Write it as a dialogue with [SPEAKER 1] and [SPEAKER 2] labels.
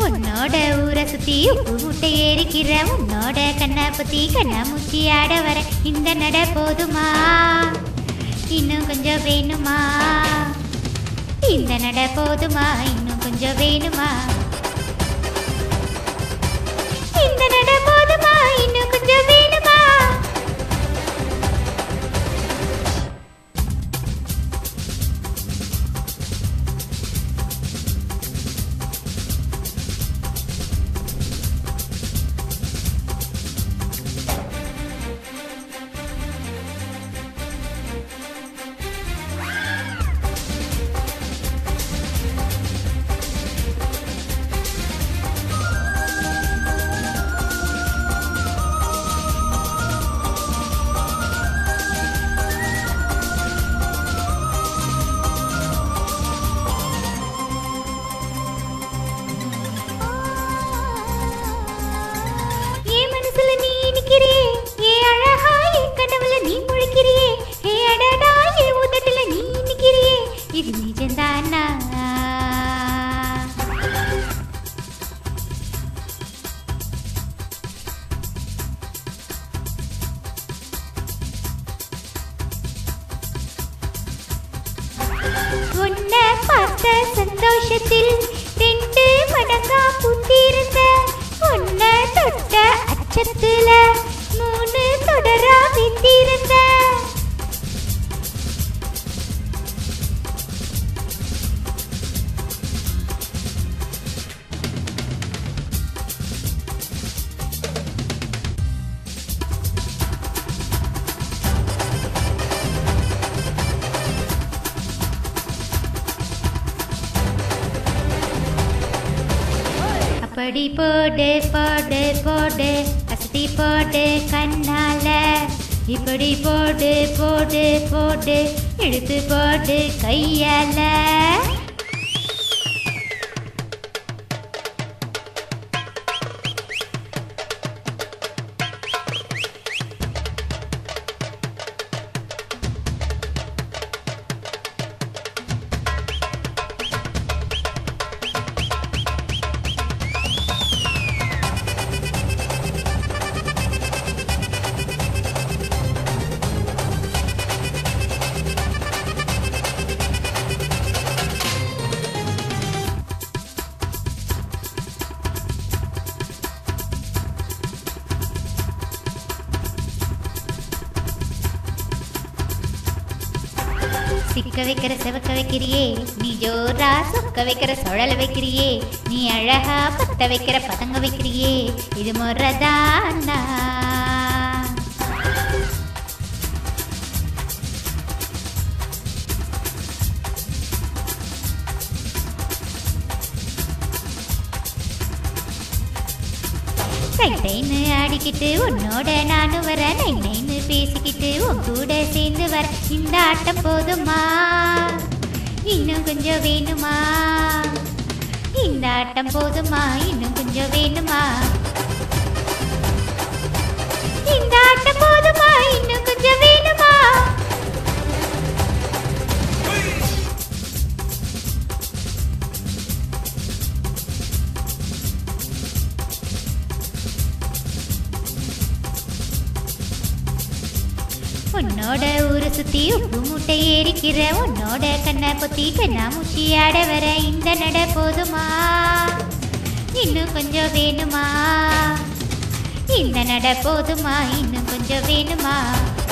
[SPEAKER 1] உன்னோட ஊரை சுத்தி உப்பு முட்டை ஏறிக்கிற உன்னோட கண்ணை பத்தி கண்ணாமூச்சி ஆட வர இந்த நட போதுமா இன்னும் கொஞ்சம் வேணுமா இந்த நட போதுமா இன்னும் கொஞ்சம் வேணுமா இந்த நட போதுமா இன்னும் கொஞ்சம் வேணுமா என் மனசுல நீ நிக்கிறியே ஏ அழகா என் கனவுல நீ முழிக்கிறியே ஏ அடடா என் உதட்டுல நீ நிக்கிறியே இது நிஜம்தானா உன்னை பார்த்த சந்தோஷத்தில் ரெண்டு மடங்கா புத்திருந்த உன்னை தொட்ட அச்சத்துல மூணு தொடரா வித்திருந்த அப்படி போடு போடு போடு அசதி போடு கண்ணால இப்படி போடு போடு போடு இழுத்து போடு கையால சிக்க வைக்கிற செவக்க வைக்கிறியே நீ ஜோரா சொக்க வைக்கிற சுழல வைக்கிறியே நீ அழகா பத்த வைக்கிற பதங்க வைக்கிறியே இது முறதானா டைன்னு ஆடிக்கிட்டு உன்னோட நானும் வர நை நைன்னு பேசிக்கிட்டு உன் கூட சேர்ந்து வர இந்த ஆட்டம் போதுமா இன்னும் கொஞ்சம் வேணுமா இந்த ஆட்டம் போதுமா இன்னும் கொஞ்சம் வேணுமா இந்த ஆட்டம் போதுமா இன்னும் கொஞ்சம் வேணுமா உன்னோட ஊரை சுத்தி உப்பு மூட்டை ஏறிக்கிற உன்னோட கண்ணை பொத்தி கண்ணாமூச்சி ஆட வர இந்த நட போதுமா இன்னும் கொஞ்சம் வேணுமா இந்த நட போதுமா இன்னும் கொஞ்சம் வேணுமா